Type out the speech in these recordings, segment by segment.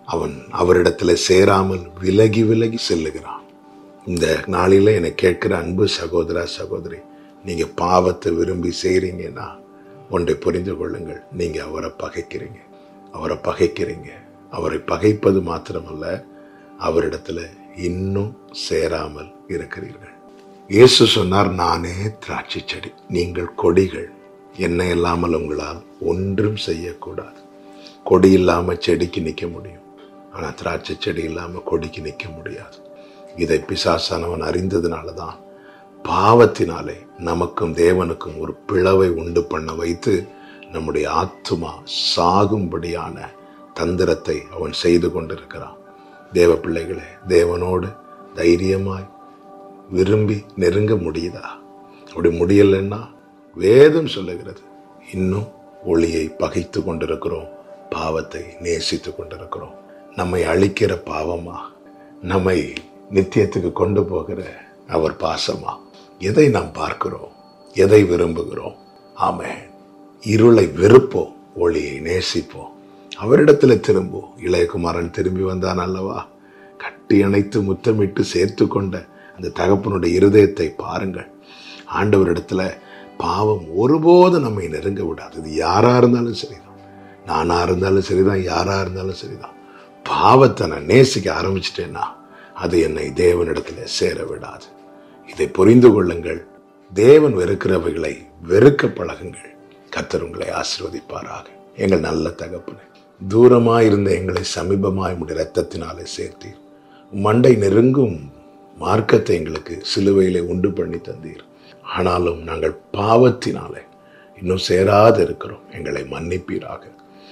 அவன் அவரிடத்துல சேராமல் விலகி விலகி செல்லுகிறான் இந்த நாளில என்னை கேட்கிற அன்பு சகோதரா சகோதரி நீங்க பாவத்தை விரும்பி செய்றீங்கன்னா ஒன்றை புரிந்து கொள்ளுங்கள் நீங்க அவரை பகைக்கிறீங்க அவரை பகைக்கிறீங்க அவரை பகைப்பது மாத்திரமல்ல அவரிடத்துல இன்னும் சேராமல் இருக்கிறீர்கள் இயேசு சொன்னார் நானே திராட்சை செடி நீங்கள் கொடிகள் என்ன இல்லாமல் உங்களால் ஒன்றும் செய்யக்கூடாது கொடி இல்லாம செடிக்கு நிற்க முடியும் ஆனா திராட்சை செடி இல்லாம கொடிக்கு நிற்க முடியாது இதை பிசாசானவன் அறிந்ததுனால தான் பாவத்தினாலே நமக்கும் தேவனுக்கும் ஒரு பிளவை உண்டு பண்ண வைத்து நம்முடைய ஆத்துமா சாகும்படியான தந்திரத்தை அவன் செய்து கொண்டிருக்கிறான் தேவ பிள்ளைகளே தேவனோடு தைரியமாய் விரும்பி நெருங்க முடியுதா அப்படி முடியலன்னா வேதம் சொல்லுகிறது இன்னும் ஒளியை பகைத்து கொண்டிருக்கிறோம் பாவத்தை நேசித்து கொண்டிருக்கிறோம் நம்மை அழிக்கிற பாவமா நம்மை நித்தியத்துக்கு கொண்டு போகிற அவர் பாசமா எதை நாம் பார்க்கிறோம் எதை விரும்புகிறோம் ஆமே இருளை வெறுப்போம் ஒளியை நேசிப்போம் அவரிடத்துல திரும்பும் இளையகுமாரன் திரும்பி வந்தான் அல்லவா கட்டி அணைத்து முத்தமிட்டு சேர்த்து கொண்ட அந்த தகப்பனுடைய இருதயத்தை பாருங்கள் ஆண்டவரிடத்துல பாவம் ஒருபோது நம்மை நெருங்க விடாது இது யாரா இருந்தாலும் சரிதான் நானா இருந்தாலும் சரிதான் யாரா இருந்தாலும் சரிதான் பாவத்தை நான் நேசிக்க ஆரம்பிச்சிட்டேன்னா அது என்னை தேவனிடத்துல சேர விடாது இதை புரிந்து கொள்ளுங்கள் தேவன் வெறுக்கிறவைகளை வெறுக்க பழகுங்கள் கர்த்தர் உங்களை ஆசிர்வதிப்பாராக எங்கள் நல்ல தகப்பனே தூரமாய் இருந்த எங்களை சமீபமாய் உடைய ரத்தத்தினாலே சேர்த்தீர் மண்டை நெருங்கும் மார்க்கத்தை எங்களுக்கு சிலுவையிலே உண்டு பண்ணி தந்தீர் ஆனாலும் நாங்கள் பாவத்தினாலே இன்னும் சேராத இருக்கிறோம் எங்களை மன்னிப்பீராக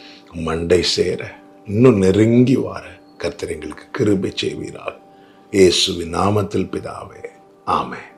மண்டை சேர இன்னும் நெருங்கி வார கர்த்தர் எங்களுக்கு கிருபை செய்வீராக இயேசுவின் நாமத்தில் பிதாவே ஆமென்